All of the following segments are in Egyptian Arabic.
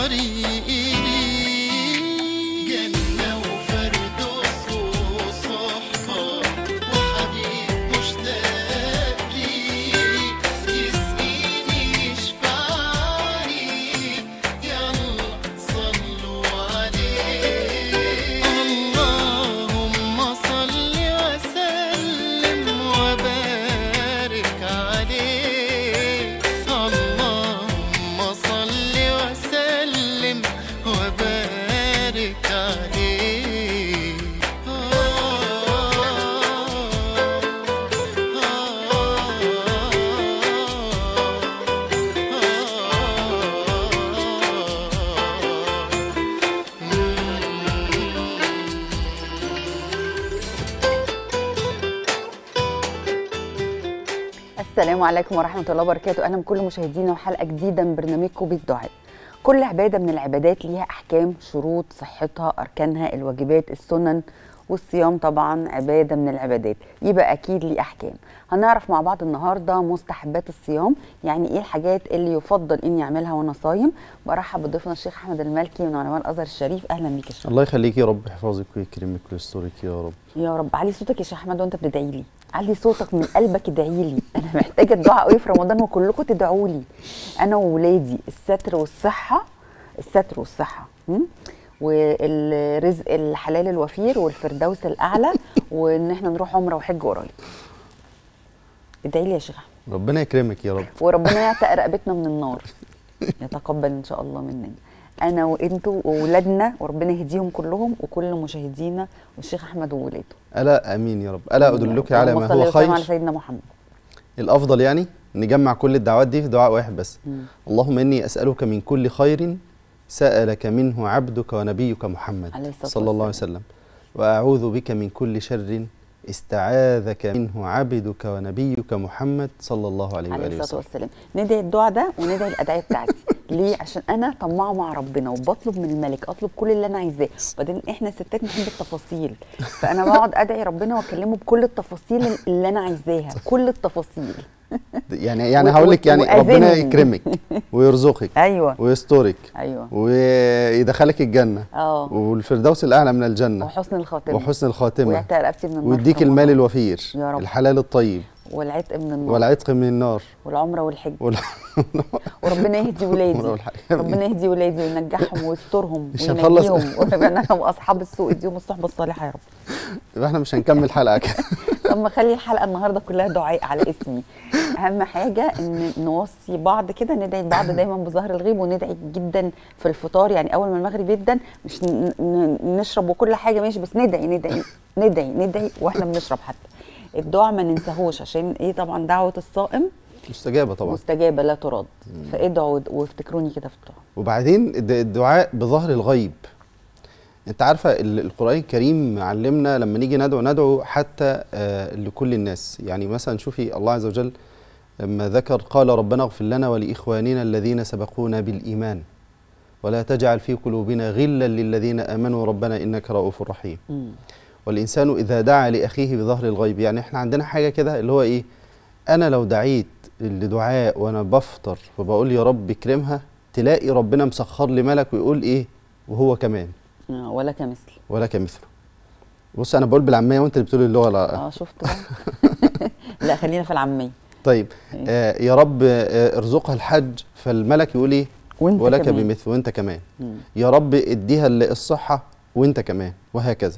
طريقي ليك جنة وفردوس وصحبة وحبيب مشتاق ليك يسقيني يشفعني يلا صلوا عليه اللهم صل وسلم وبارك عليه اللهم صل وسلم وبارك عليه السلام عليكم ورحمة الله وبركاته أهلا بكل مشاهدينا وحلقة جديدة من برنامجكم بالدعاء كل عبادة من العبادات ليها أحكام شروط صحتها أركانها الواجبات السنن والصيام طبعا عبادة من العبادات يبقى أكيد ليه أحكام هنعرف مع بعض النهاردة مستحبات الصيام يعني إيه الحاجات اللي يفضل إني أعملها وأنا صايم برحب بضيفنا الشيخ أحمد المالكي من علماء الأزهر الشريف أهلا بيك يا شيخ الله يخليك يا رب يحفظك ويكرمك ويسترك يا رب يا رب علي صوتك يا شيخ احمد وانت بتدعي لي علي صوتك من قلبك ادعي لي انا محتاجه الدعاء قوي في رمضان وكلكم تدعوا لي انا وولادي الستر والصحه الستر والصحه م? والرزق الحلال الوفير والفردوس الاعلى وان احنا نروح عمره وحج قريب ادعي لي يا شيخ احمد ربنا يكرمك يا رب وربنا يعتق رقبتنا من النار يتقبل ان شاء الله مننا انا وانتوا واولادنا وربنا يهديهم كلهم وكل مشاهدينا والشيخ احمد وولاده الا امين يا رب الا ادلك على اللهم ما صل هو وسلم على خير سيدنا محمد الافضل يعني نجمع كل الدعوات دي في دعاء واحد بس مم. اللهم اني اسالك من كل خير سالك منه عبدك ونبيك محمد عليه الصلاة صلى الله عليه وسلم واعوذ بك من كل شر استعاذك منه عبدك ونبيك محمد صلى الله عليه عليه واله الصلاه وسلم والسلام ندعي الدعاء ده وندعي الادعيه بتاعتي ليه عشان انا طماعه مع ربنا وبطلب من الملك اطلب كل اللي انا عايزاه وبعدين احنا الستات نحب التفاصيل فانا بقعد ادعي ربنا واكلمه بكل التفاصيل اللي انا عايزاها كل التفاصيل يعني يعني و- هقول لك يعني وأذن. ربنا يكرمك ويرزقك ايوه ويسترك ايوه ويدخلك الجنه اه والفردوس الاعلى من الجنه وحسن الخاتمه وحسن الخاتمه ويعتق رقبتي من النار ويديك في رمضان. المال الوفير يا رب. الحلال الطيب والعتق من النار والعتق من النار والعمره والحج وال... وربنا يهدي ولادي والحاجة. ربنا يهدي ولادي وينجحهم ويسترهم مش هنخلص. وينجيهم وربنا واصحاب السوء يديهم الصحبه الصالحه يا رب يبقى احنا مش هنكمل حلقه كده طب ما خلي الحلقه النهارده كلها دعاء على اسمي اهم حاجه ان نوصي بعض كده ندعي بعض دايما بظهر الغيب وندعي جدا في الفطار يعني اول ما المغرب يدن مش ن- ن- نشرب وكل حاجه ماشي بس ندعي ندعي ندعي ندعي واحنا بنشرب حتى الدعاء ما ننساهوش عشان ايه طبعا دعوه الصائم مستجابه طبعا مستجابه لا ترد فادعوا وافتكروني كده في الدعاء وبعدين الد- الدعاء بظهر الغيب انت عارفه ال- القران الكريم علمنا لما نيجي ندعو ندعو حتى آه، لكل الناس يعني مثلا شوفي الله عز وجل لما ذكر قال ربنا اغفر لنا ولاخواننا الذين سبقونا بالايمان ولا تجعل في قلوبنا غلا للذين امنوا ربنا انك رؤوف رحيم مم. والإنسان إذا دعا لأخيه بظهر الغيب يعني إحنا عندنا حاجة كده اللي هو إيه أنا لو دعيت لدعاء وأنا بفطر فبقول يا رب اكرمها تلاقي ربنا مسخر لي ملك ويقول إيه وهو كمان آه، ولا كمثل ولا كمثله بص أنا بقول بالعامية وأنت اللي بتقول اللي هو لا اه شفت بقى لا خلينا في العاميه طيب آه يا رب آه ارزقها الحج فالملك يقول إيه وانت ولك كمان. بمثل وأنت كمان مم. يا رب اديها الصحة وانت كمان وهكذا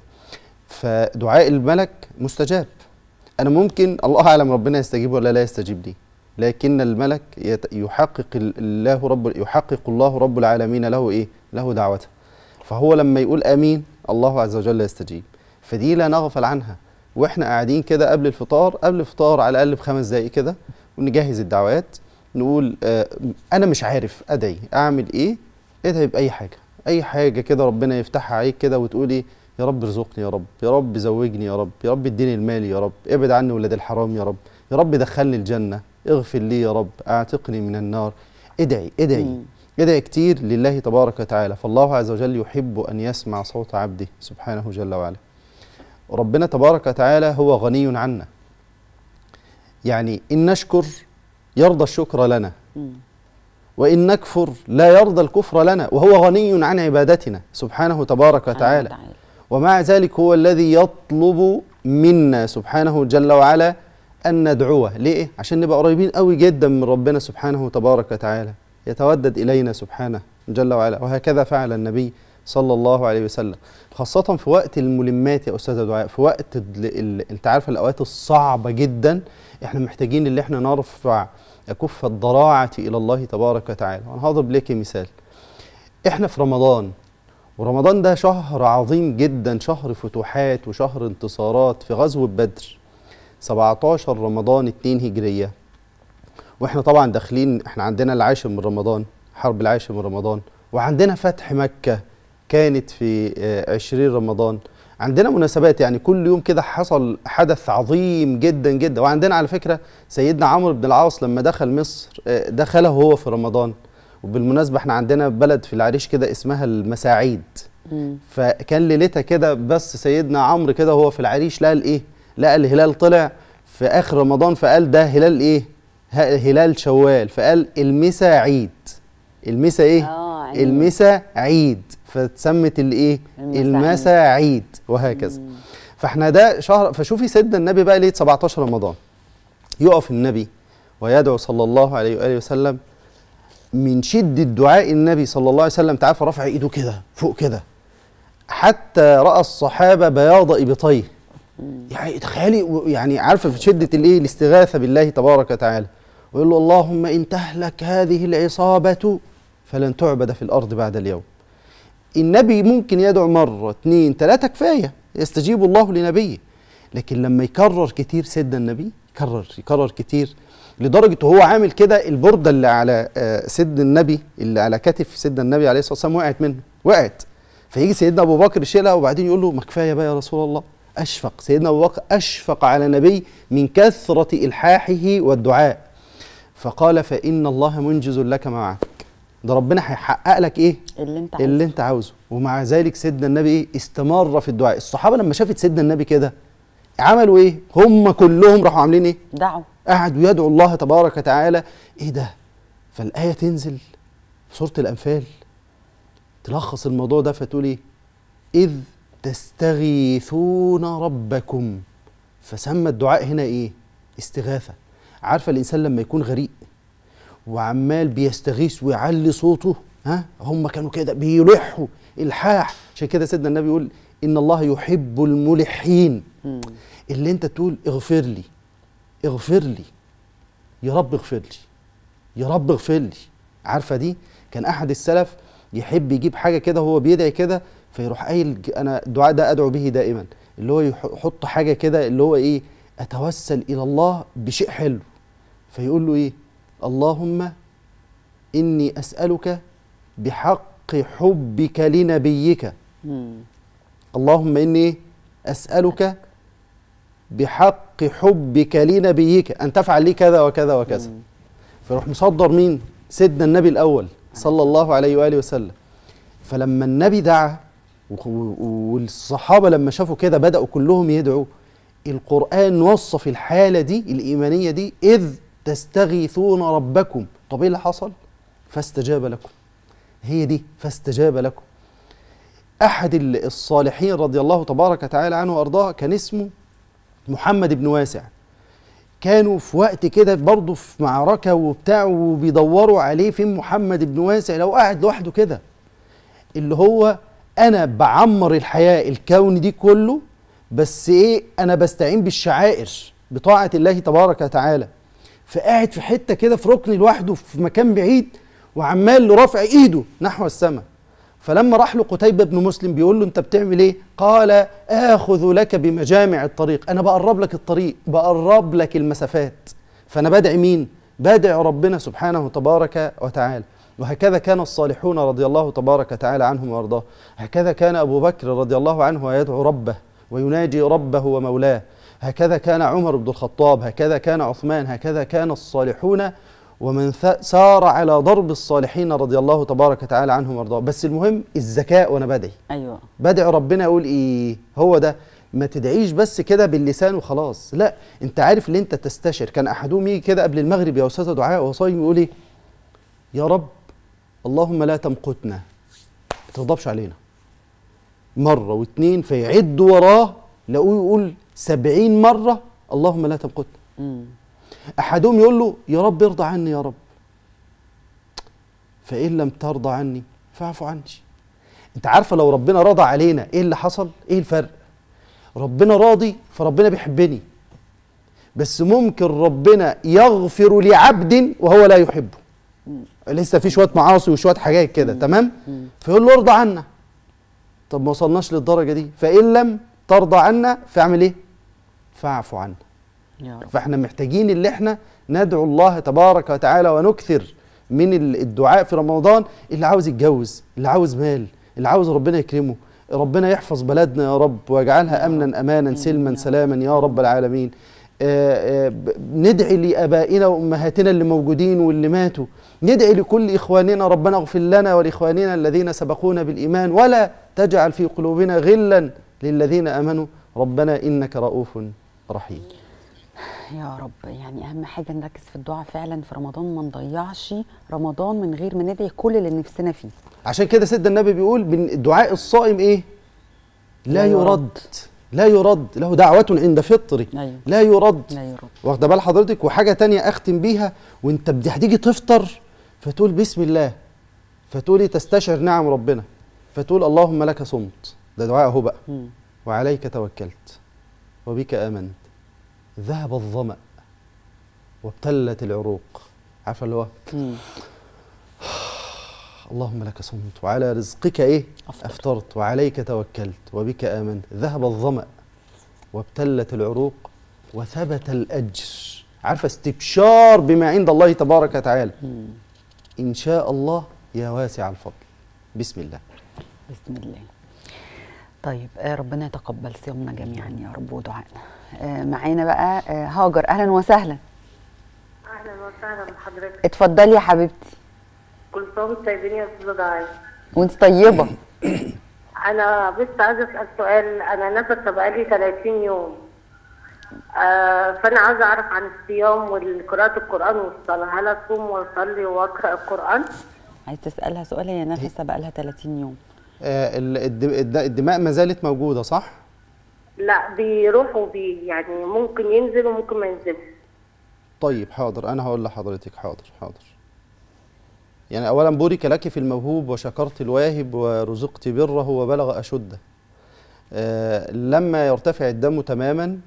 فدعاء الملك مستجاب انا ممكن الله اعلم ربنا يستجيب ولا لا يستجيب لي لكن الملك يت- يحقق ال- الله رب يحقق الله رب العالمين له ايه له دعوته فهو لما يقول امين الله عز وجل يستجيب فدي لا نغفل عنها واحنا قاعدين كده قبل الفطار قبل الفطار على الاقل بخمس دقائق كده ونجهز الدعوات نقول آه انا مش عارف ادعي اعمل ايه ادعي باي حاجه اي حاجه كده ربنا يفتحها عليك كده وتقول ايه يا رب ارزقني يا رب يا رب زوجني يا رب يا رب اديني المال يا رب ابعد عني ولاد الحرام يا رب يا رب دخلني الجنه اغفر لي يا رب اعتقني من النار ادعي ادعي مم. ادعي كتير لله تبارك وتعالى فالله عز وجل يحب ان يسمع صوت عبده سبحانه جل وعلا ربنا تبارك وتعالى هو غني عنا يعني ان نشكر يرضى الشكر لنا مم. وإن نكفر لا يرضى الكفر لنا وهو غني عن عبادتنا سبحانه تبارك وتعالى ومع ذلك هو الذي يطلب منا سبحانه جل وعلا أن ندعوه ليه؟ عشان نبقى قريبين قوي جدا من ربنا سبحانه تبارك وتعالى يتودد إلينا سبحانه جل وعلا وهكذا فعل النبي صلى الله عليه وسلم خاصة في وقت الملمات يا أستاذ دعاء في وقت ال... ال... أنت عارف الأوقات الصعبة جدا إحنا محتاجين اللي إحنا نرفع أكف الضراعة إلى الله تبارك وتعالى وأنا هضرب لك مثال إحنا في رمضان ورمضان ده شهر عظيم جدا شهر فتوحات وشهر انتصارات في غزوة بدر 17 رمضان 2 هجرية واحنا طبعا داخلين احنا عندنا العاشر من رمضان حرب العاشر من رمضان وعندنا فتح مكة كانت في آه، 20 رمضان عندنا مناسبات يعني كل يوم كده حصل حدث عظيم جدا جدا وعندنا على فكرة سيدنا عمرو بن العاص لما دخل مصر آه، دخله هو في رمضان وبالمناسبة احنا عندنا بلد في العريش كده اسمها المساعيد مم. فكان ليلتها كده بس سيدنا عمرو كده وهو في العريش لقى الايه لقى الهلال طلع في اخر رمضان فقال ده هلال ايه ه- هلال شوال فقال المسا عيد المسا ايه آه، عيد. المسا عيد فتسمت الايه المسا المسا عيد وهكذا فاحنا ده شهر فشوفي سيدنا النبي بقى ليله 17 رمضان يقف النبي ويدعو صلى الله عليه واله وسلم من شدة دعاء النبي صلى الله عليه وسلم تعرف رفع ايده كده فوق كده حتى راى الصحابه بياض ابطيه يعني تخيلي و- يعني عارفه في شده الايه الاستغاثه بالله تبارك وتعالى ويقول له اللهم ان تهلك هذه العصابه فلن تعبد في الارض بعد اليوم النبي ممكن يدعو مره اتنين تلاته كفايه يستجيب الله لنبيه لكن لما يكرر كتير سيدنا النبي يكرر يكرر كتير لدرجه هو عامل كده البرده اللي على آه، سيدنا النبي اللي على كتف سيدنا النبي عليه الصلاه والسلام وقعت منه وقعت فيجي سيدنا ابو بكر يشيلها وبعدين يقول له ما كفايه بقى يا رسول الله اشفق سيدنا ابو بكر اشفق على النبي من كثره الحاحه والدعاء فقال فان الله منجز لك ما معك ده ربنا هيحقق لك ايه اللي انت عايزه اللي انت عاوزه ومع ذلك سيدنا النبي ايه استمر في الدعاء الصحابه لما شافت سيدنا النبي كده عملوا ايه هم كلهم راحوا عاملين ايه دعوا قعدوا يدعوا الله تبارك وتعالى ايه ده فالايه تنزل في سوره الانفال تلخص الموضوع ده فتقول ايه اذ تستغيثون ربكم فسمى الدعاء هنا ايه استغاثه عارفه الانسان لما يكون غريق وعمال بيستغيث ويعلي صوته ها هم كانوا كده بيلحوا الحاح عشان كده سيدنا النبي يقول ان الله يحب الملحين مم. اللي انت تقول اغفر لي اغفر لي يا رب اغفر لي يا رب اغفر لي عارفه دي كان احد السلف يحب يجيب حاجه كده وهو بيدعي كده فيروح قايل ج- انا الدعاء ده ادعو به دائما اللي هو يح- يحط حاجه كده اللي هو ايه اتوسل الى الله بشيء حلو فيقول له ايه اللهم اني اسالك بحق حبك لنبيك مم. اللهم اني اسالك بحق حبك لنبيك ان تفعل لي كذا وكذا وكذا مم. فيروح مصدر مين سيدنا النبي الاول صلى الله عليه واله وسلم فلما النبي دعا و- و- والصحابه لما شافوا كده بداوا كلهم يدعوا القران وصف الحاله دي الايمانيه دي اذ تستغيثون ربكم طب ايه اللي حصل فاستجاب لكم هي دي فاستجاب لكم احد ال- الصالحين رضي الله تبارك وتعالى عنه وارضاه كان اسمه محمد بن واسع كانوا في وقت كده برضه في معركه وبتاع وبيدوروا عليه فين محمد بن واسع لو قاعد لوحده كده اللي هو انا بعمر الحياه الكون دي كله بس ايه انا بستعين بالشعائر بطاعه الله تبارك وتعالى فقاعد في حته كده في ركن لوحده في مكان بعيد وعمال رافع ايده نحو السماء فلما راح له قتيبة بن مسلم بيقول له انت بتعمل ايه قال اخذ لك بمجامع الطريق انا بقرب لك الطريق بقرب لك المسافات فانا بدعي مين بدعي ربنا سبحانه تبارك وتعالى وهكذا كان الصالحون رضي الله تبارك وتعالى عنهم وارضاه هكذا كان ابو بكر رضي الله عنه يدعو ربه ويناجي ربه ومولاه هكذا كان عمر بن الخطاب هكذا كان عثمان هكذا كان الصالحون ومن ث- سار على ضرب الصالحين رضي الله تبارك وتعالى عنهم وارضاه بس المهم الذكاء وانا بدعي ايوه بدعي ربنا اقول ايه هو ده ما تدعيش بس كده باللسان وخلاص لا انت عارف اللي انت تستشر كان احدهم يجي كده قبل المغرب يا استاذ دعاء وهو صايم يقول ايه يا رب اللهم لا تمقتنا ما تغضبش علينا مرة واتنين فيعد وراه لقوه يقول سبعين مرة اللهم لا تمقتنا مم. أحدهم يقول له يا رب ارضى عني يا رب فإن لم ترضى عني فاعف عني أنت عارفة لو ربنا رضى علينا إيه اللي حصل؟ إيه الفرق؟ ربنا راضي فربنا بيحبني بس ممكن ربنا يغفر لعبد وهو لا يحبه لسه في شويه معاصي وشويه حاجات كده تمام فيقول له ارضى عنا طب ما وصلناش للدرجه دي فان لم ترضى عنا فاعمل ايه فاعف عنا يا رب فاحنا محتاجين اللي احنا ندعو الله تبارك وتعالى ونكثر من ال- الدعاء في رمضان اللي عاوز يتجوز اللي عاوز مال اللي عاوز ربنا يكرمه ربنا يحفظ بلدنا يا رب ويجعلها امنا امانا سلما سلاما يا رب العالمين آه، آه، ب- ندعي لابائنا وامهاتنا اللي موجودين واللي ماتوا ندعي لكل اخواننا ربنا اغفر لنا ولاخواننا الذين سبقونا بالايمان ولا تجعل في قلوبنا غلا للذين امنوا ربنا انك رؤوف رحيم يا رب يعني اهم حاجه نركز في الدعاء فعلا في رمضان ما نضيعش رمضان من غير ما ندعي كل اللي نفسنا فيه عشان كده سيدنا النبي بيقول من دعاء الصائم ايه لا لا يرد يرد. لا يرد له دعوة عند فطره أيوة. لا يرد لا يرد واخده بال حضرتك وحاجة تانية اختم بيها وانت بدي- هتيجي تفطر فتقول بسم الله فتقولي تستشعر نعم ربنا فتقول اللهم لك صمت ده دعاء اهو بقى مم. وعليك توكلت وبك امنت ذهب الظمأ وابتلت العروق عارفه اللي هو مم. اللهم لك صمت وعلى رزقك ايه أفطرت. افطرت وعليك توكلت وبك امنت ذهب الظما وابتلت العروق وثبت الاجر عارفه استبشار بما عند الله تبارك وتعالى مم. ان شاء الله يا واسع الفضل بسم الله بسم الله طيب آه، ربنا يتقبل صيامنا جميعا يا رب ودعائنا آه، معانا بقى آه، هاجر اهلا وسهلا اهلا وسهلا بحضرتك اتفضلي يا حبيبتي كل سنه وانتم طيبين يا استاذه دعاء وانت طيبه انا بس عايزه اسال سؤال انا نفسه بقالي 30 يوم آه فانا عايزه اعرف عن الصيام وقراءه القران والصلاه هل اصوم واصلي واقرا القران عايز تسالها سؤال هي نفسها بقى لها 30 يوم آه ال- الد- الد- الدماء ما زالت موجوده صح لا بيروح وبي يعني ممكن ينزل وممكن ما ينزلش طيب حاضر انا هقول لحضرتك حاضر حاضر يعني اولا بورك لك في الموهوب وشكرت الواهب ورزقت بره وبلغ اشده آه لما يرتفع الدم تماما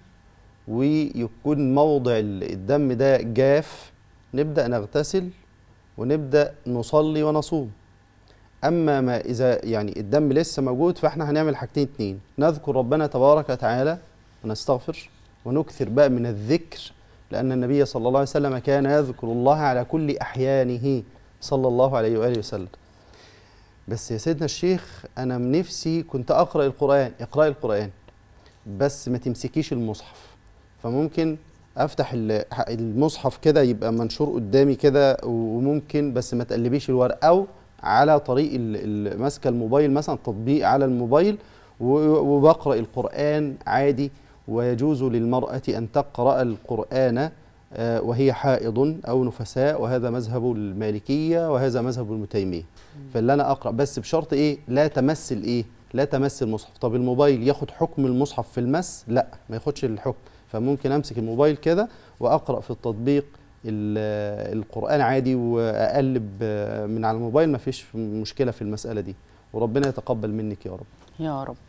ويكون موضع ال- الدم ده جاف نبدا نغتسل ونبدا نصلي ونصوم اما ما اذا يعني الدم لسه موجود فاحنا هنعمل حاجتين اتنين نذكر ربنا تبارك وتعالى ونستغفر ونكثر بقى من الذكر لان النبي صلى الله عليه وسلم كان يذكر الله على كل احيانه صلى الله عليه واله وسلم بس يا سيدنا الشيخ انا من نفسي كنت اقرا القران اقراي القران بس ما تمسكيش المصحف فممكن افتح ال- المصحف كده يبقى منشور قدامي كده وممكن بس ما تقلبيش الورق او على طريق ال- ال- ماسكه الموبايل مثلا تطبيق على الموبايل و- وبقرا القران عادي ويجوز للمراه ان تقرا القران آه، وهي حائض او نفساء وهذا مذهب المالكيه وهذا مذهب ابن تيميه فاللي انا اقرا بس بشرط ايه لا تمس الايه لا تمس المصحف طب الموبايل ياخد حكم المصحف في المس لا ما ياخدش الحكم فممكن امسك الموبايل كده واقرا في التطبيق ال- القران عادي واقلب آه، من على الموبايل ما فيش مشكله في المساله دي وربنا يتقبل منك يا رب يا رب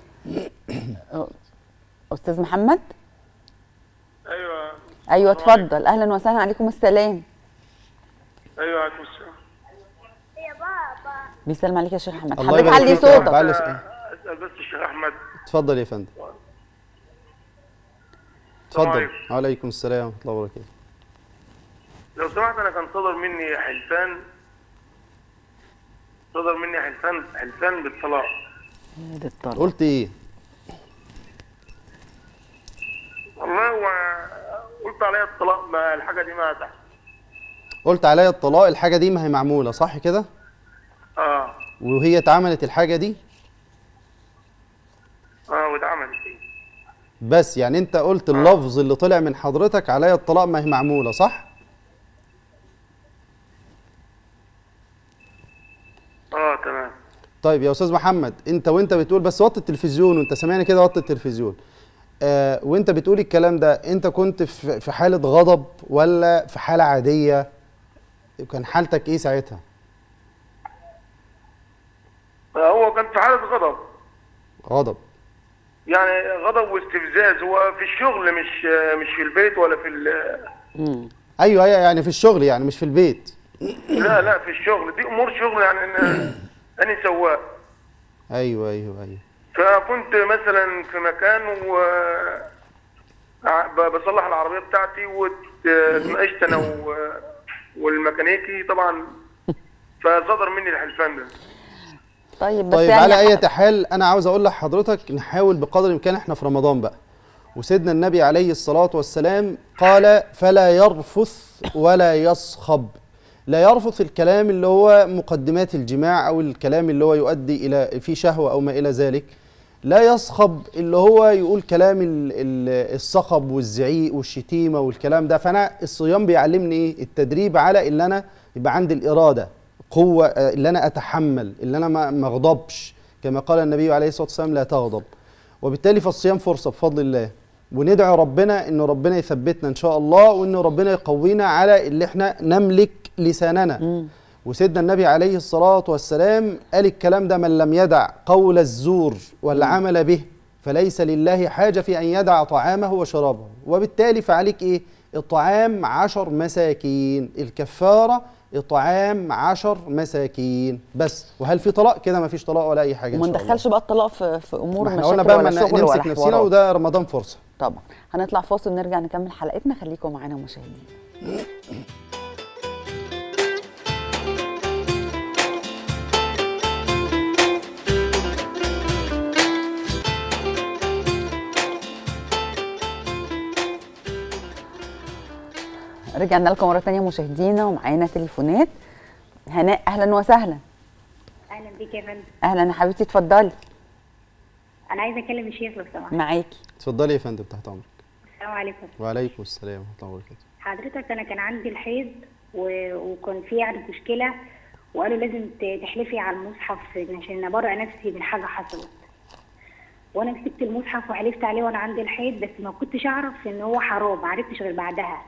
استاذ محمد ايوه ايوه اتفضل اهلا وسهلا عليكم السلام ايوه عليكم السلام بيسلم عليك يا شيخ محمد الله حضرتك يبارك علي فيك يا رب. صوتك علي- اسال بس الشيخ احمد اتفضل يا فندم السلام اتفضل عليكم. وعليكم السلام ورحمه الله وبركاته لو سمحت انا كان صدر مني حلفان صدر مني حلفان حلفان بالطلاق يا دي الطلاق. قلت ايه والله هو قلت عليا الطلاق ما الحاجه دي ما تحت قلت عليا الطلاق الحاجه دي ما هي معموله صح كده اه وهي اتعملت الحاجه دي اه واتعملت ايه بس يعني انت قلت اللفظ اللي طلع من حضرتك عليا الطلاق ما هي معموله صح طيب يا استاذ محمد انت وانت بتقول بس وطي التلفزيون وانت سامعني كده وطي التلفزيون آه وانت بتقول الكلام ده انت كنت في في حاله غضب ولا في حاله عاديه كان حالتك ايه ساعتها هو كان في حاله غضب غضب يعني غضب واستفزاز هو في الشغل مش مش في البيت ولا في ال- مم. ايوه ايوه يعني في الشغل يعني مش في البيت لا لا في الشغل دي امور شغل يعني انا انا سواق ايوه ايوه ايوه فكنت مثلا في مكان و ع- ب- بصلح العربيه بتاعتي واتناقشت انا و- والميكانيكي طبعا فصدر مني الحلفان ده طيب بس طيب يعني على اي حال انا عاوز اقول لحضرتك نحاول بقدر الامكان احنا في رمضان بقى وسيدنا النبي عليه الصلاه والسلام قال فلا يرفث ولا يصخب لا يرفث الكلام اللي هو مقدمات الجماع او الكلام اللي هو يؤدي الى في شهوه او ما الى ذلك لا يصخب اللي هو يقول كلام ال- ال- الصخب والزعيق والشتيمه والكلام ده فانا الصيام بيعلمني ايه التدريب على اللي انا يبقى عندي الاراده قوه آه، اللي انا اتحمل اللي انا ما ما اغضبش كما قال النبي عليه الصلاه والسلام لا تغضب وبالتالي فالصيام فرصه بفضل الله وندعو ربنا انه ربنا يثبتنا ان شاء الله وانه ربنا يقوينا على اللي احنا نملك لساننا وسيدنا النبي عليه الصلاه والسلام قال الكلام ده من لم يدع قول الزور والعمل به فليس لله حاجه في ان يدع طعامه وشرابه وبالتالي فعليك ايه الطعام عشر مساكين الكفاره اطعام عشر مساكين بس وهل في طلاق كده ما فيش طلاق ولا اي حاجه إن وما شاء الله. ندخلش بقى الطلاق في في امور ما احنا مشاكل قلنا بقى ولا ما شغل ولا نمسك نفسنا حوارات. وده رمضان فرصه طبعا هنطلع فاصل ونرجع نكمل حلقتنا خليكم معانا مشاهدين رجعنا لكم مره ثانيه مشاهدينا ومعانا تليفونات هناء اهلا وسهلا اهلا بيك يا فندم اهلا يا حبيبتي اتفضلي انا عايزه اكلم الشيخ لو سمحت معاكي اتفضلي يا فندم تحت امرك السلام عليكم وعليكم السلام ورحمه الله وبركاته حضرتك انا كان عندي الحيض و... وكان في يعني مشكله وقالوا لازم ت- تحلفي على المصحف عشان ابرئ نفسي من حاجه حصلت وانا مسكت المصحف وحلفت عليه وانا عندي الحيض بس ما كنتش اعرف ان هو حرام ما عرفتش غير بعدها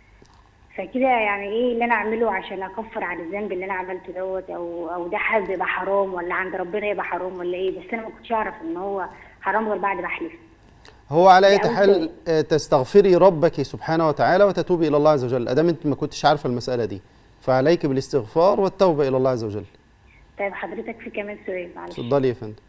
فكده يعني ايه اللي انا اعمله عشان اكفر عن الذنب اللي انا عملته دوت او او ده حد يبقى حرام ولا عند ربنا يبقى حرام ولا ايه بس انا ما كنتش اعرف ان هو حرام غير بعد ما احلف هو على اي دي أول حال شيء. آه، تستغفري ربك سبحانه وتعالى وتتوبي الى الله عز وجل ادام انت ما كنتش عارفه المساله دي فعليك بالاستغفار والتوبه الى الله عز وجل طيب حضرتك في كمان سؤال معلش اتفضلي يا فندم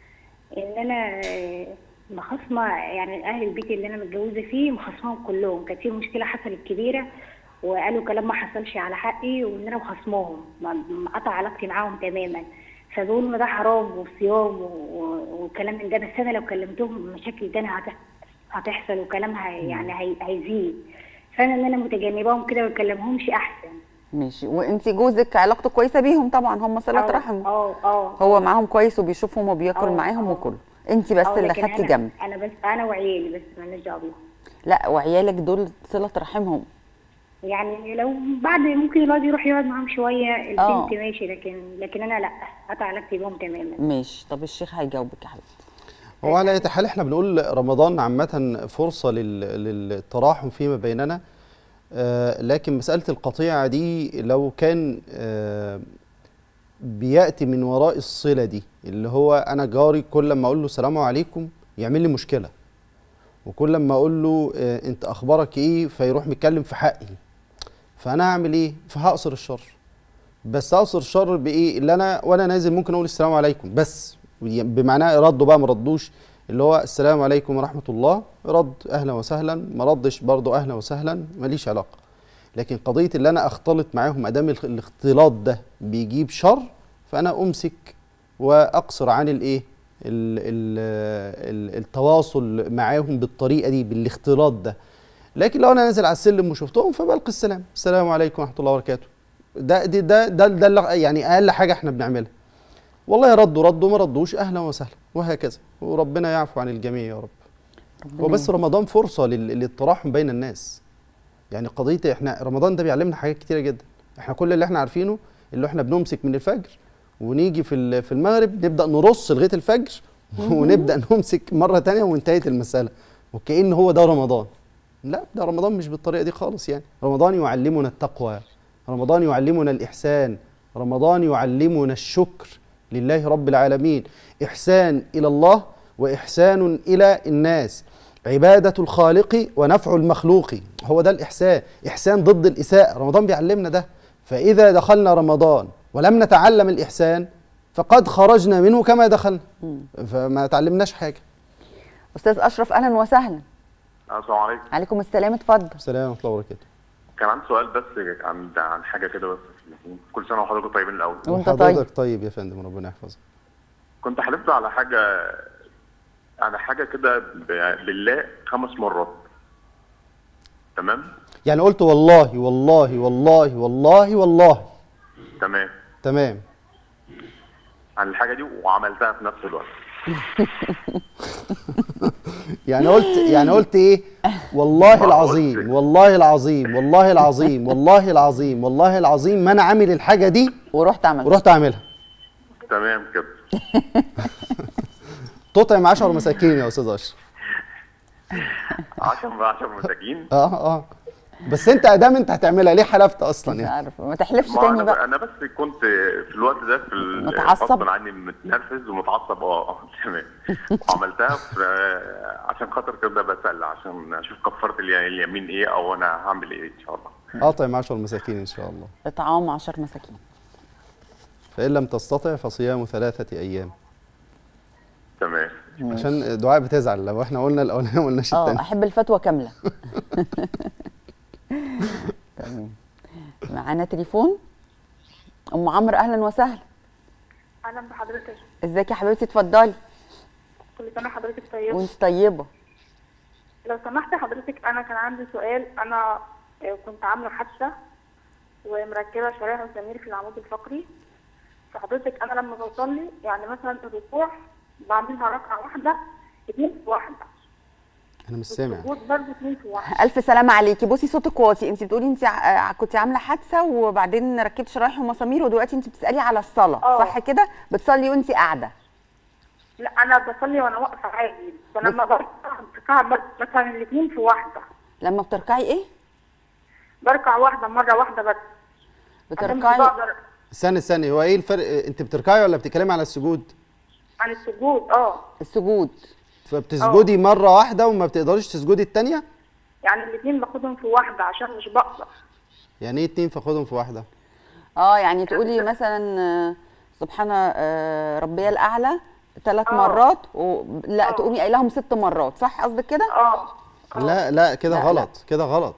ان انا آه، مخاصمه يعني اهل البيت اللي انا متجوزه فيه مخاصمهم كلهم كانت في مشكله حصلت كبيره وقالوا كلام ما حصلش على حقي وان انا مخاصماهم ما- قطع علاقتي معاهم تماما فبيقولوا ان ده حرام وصيام و- و- وكلام من ده بس انا لو كلمتهم مشاكل تانية هتح- هتحصل وكلام هي يعني هي- هيزيد فانا ان انا متجنباهم كده ما بكلمهمش احسن ماشي وانت جوزك علاقته كويسه بيهم طبعا هم صله اه رحم اه اه هو معاهم كويس وبيشوفهم وبياكل اه، معاهم اه. وكله انت بس اه، اللي لكن خدتي أنا- جنب انا بس انا وعيالي بس مالناش دعوه بيهم لا وعيالك دول صله رحمهم يعني لو بعد ممكن الواد يروح يقعد معاهم شويه اه. البنت ماشي لكن لكن انا لا قطع علاقتي بيهم تماما ماشي طب الشيخ هيجاوبك يا حبيبتي هو على اي حال احنا بنقول رمضان عامه فرصه لل- للتراحم فيما بيننا آه، لكن مساله القطيعه دي لو كان آه، بياتي من وراء الصله دي اللي هو انا جاري كل ما اقول له السلام عليكم يعمل لي مشكله وكل ما اقول له آه، انت اخبارك ايه فيروح متكلم في حقي فانا هعمل ايه فهقصر الشر بس اقصر الشر بايه اللي انا وانا نازل ممكن اقول السلام عليكم بس بمعناه ردوا بقى ما ردوش اللي هو السلام عليكم ورحمه الله رد اهلا وسهلا ما ردش برضه اهلا وسهلا ماليش علاقه لكن قضيه اللي انا اختلط معاهم ادام الاخ- الاختلاط ده بيجيب شر فانا امسك واقصر عن الايه ال- ال- ال- التواصل معاهم بالطريقه دي بالاختلاط ده لكن لو انا نازل على السلم وشفتهم فبلقي السلام السلام عليكم ورحمه الله وبركاته ده ده ده ده, ده اللي- يعني اقل حاجه احنا بنعملها والله ردوا ردوا ما ردوش اهلا وسهلا وهكذا وربنا يعفو عن الجميع يا رب هو بس رمضان فرصه لل- للتراحم بين الناس يعني قضيه احنا رمضان ده بيعلمنا حاجات كتيره جدا احنا كل اللي احنا عارفينه اللي احنا بنمسك من الفجر ونيجي في ال- في المغرب نبدا نرص لغايه الفجر ونبدا نمسك مره تانية وانتهت المساله وكأن هو ده رمضان لا ده رمضان مش بالطريقه دي خالص يعني رمضان يعلمنا التقوى رمضان يعلمنا الإحسان رمضان يعلمنا الشكر لله رب العالمين إحسان إلى الله وإحسان إلى الناس عبادة الخالق ونفع المخلوق هو ده الإحسان إحسان ضد الإساءة رمضان بيعلمنا ده فإذا دخلنا رمضان ولم نتعلم الإحسان فقد خرجنا منه كما دخلنا فما تعلمناش حاجة استاذ اشرف اهلا وسهلا السلام عليكم عليكم السلام اتفضل السلام ورحمة الله وبركاته كان عندي سؤال بس عن عن حاجه كده بس كل سنه وحضرتك طيبين الاول وانت وحضرتك طيب يا فندم ربنا يحفظك كنت حلفت على حاجه على حاجه كده ب- بالله خمس مرات تمام يعني قلت والله والله والله والله والله تمام تمام عن الحاجه دي وعملتها في نفس الوقت يعني قلت يعني قلت ايه والله العظيم والله العظيم والله العظيم والله العظيم والله العظيم ما انا عامل الحاجه دي ورحت عملت ورحت اعملها تمام كده تطعم 10 مساكين يا استاذ اشرف 10 10 مساكين اه اه بس انت ادام انت هتعملها ليه حلفت اصلا مش يعني عارف ما تحلفش ما تاني انا بقى انا بس كنت في الوقت ده في ال- متعصب؟ غصب عني متنرفز ومتعصب اه اه تمام وعملتها في- عشان خاطر كده بسال عشان اشوف كفاره الي- اليمين ايه او انا هعمل ايه ان شاء الله اطعم 10 مساكين ان شاء الله اطعام 10 مساكين فان لم تستطع فصيام ثلاثه ايام تمام عشان دعاء بتزعل لو احنا قلنا الاولاني ما قلناش اه الثاني احب الفتوى كامله تمام معانا تليفون ام عمرو اهلا وسهلا اهلا بحضرتك ازيك يا حبيبتي اتفضلي كل سنه حضرتك طيبه وانت طيبه لو سمحت حضرتك انا كان عندي سؤال انا آه، كنت عامله حادثه ومركبه شرايح وسمير في العمود الفقري فحضرتك انا لما بصلي يعني مثلا الركوع بعملها ركعه واحده اتنين في واحده انا مش سامع السجود برضه اتنين في واحده الف سلامه عليكي بصي صوتك واطي انت بتقولي انت ع- كنت عامله حادثه وبعدين ركبت شرايح ومسامير ودلوقتي انت بتسالي على الصلاه اه. صح كده بتصلي وانت قاعده لا انا بصلي وانا واقفه عادي فلما بركع بركع بس مثلا الاتنين في واحده لما بتركعي ايه بركع واحده مره واحده بس عشان مش بتركعي بقدر استني استني هو ايه الفرق انت بتركعي ولا بتتكلمي على السجود عن السجود اه السجود فبتسجدي مره واحده وما بتقدريش تسجدي الثانيه يعني الاتنين باخدهم في واحده عشان مش بقدر يعني ايه اتنين فاخدهم في واحده اه يعني تقولي مثلا آه، سبحان آه، ربي الاعلى ثلاث اه. مرات و... لا اه. تقومي قايلاهم ست مرات صح قصدك كده اه لا لا كده لا، لا. غلط كده غلط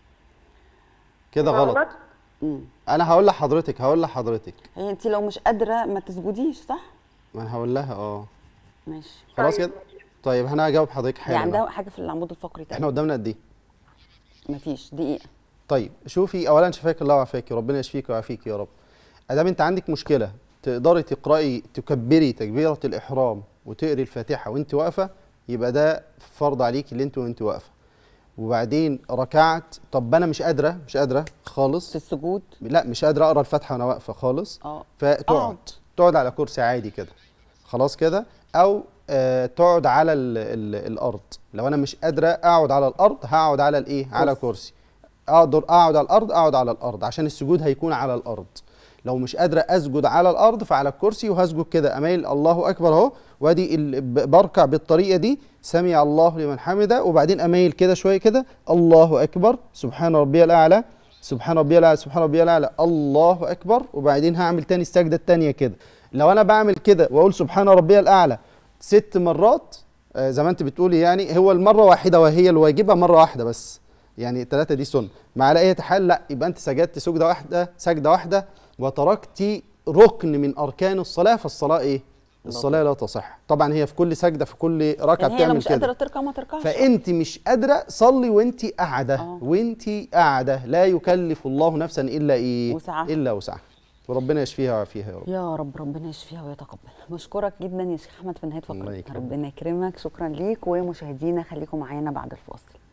كده غلط مم. انا هقول لحضرتك هقول لحضرتك هي انت لو مش قادره ما تسجديش صح ما انا هقول لها اه ماشي خلاص طيب، كده طيب انا هجاوب حضرتك هي حالا عندها حاجه في العمود الفقري احنا تاني قدامنا قد ايه مفيش دقيقه طيب شوفي اولا شفاك الله وعافاك ربنا يشفيك ويعافيك يا رب ادام انت عندك مشكله تقدري تقراي تكبري تكبيره الاحرام وتقري الفاتحه وانت واقفه يبقى ده فرض عليك اللي انت وانت واقفه وبعدين ركعت طب انا مش قادره مش قادره في خالص السجود لا مش قادره اقرا الفاتحه وانا واقفه خالص اه فتقعد اقعد. تقعد على كرسي عادي كده خلاص كده او آه تقعد على ال ال الارض لو انا مش قادره اقعد على الارض هقعد على الايه على كرسي اقدر اقعد على الارض اقعد على الارض عشان السجود هيكون على الارض لو مش قادره اسجد على الارض فعلى الكرسي وهسجد كده اميل الله اكبر اهو وادي ال- ب- بركع بالطريقه دي سمع الله لمن حمده وبعدين اميل كده شويه كده الله اكبر سبحان ربي الاعلى سبحان ربي الاعلى سبحان ربي الاعلى الله اكبر وبعدين هعمل تاني السجده التانيه كده لو انا بعمل كده واقول سبحان ربي الاعلى ست مرات آه، زي ما انت بتقولي يعني هو المره واحده وهي الواجبه مره واحده بس يعني الثلاثه دي سنه مع على اي حال لا يبقى انت سجدت سجده واحده سجده واحده وتركتي ركن من اركان الصلاه فالصلاه ايه الصلاه لا تصح طبعا هي في كل سجده في كل ركعه يعني هي لو بتعمل مش قادره كده تركع ما تركعش فانت مش قادره صلي وانت قاعده اه. وانت قاعده لا يكلف الله نفسا الا ايه وسعها. الا وسعها وربنا يشفيها ويعافيها يا رب يا رب ربنا يشفيها ويتقبل بشكرك جدا يا شيخ احمد في نهايه الله فقرتنا يكرمك. ربنا يكرمك شكرا ليك ومشاهدينا خليكم معانا بعد الفاصل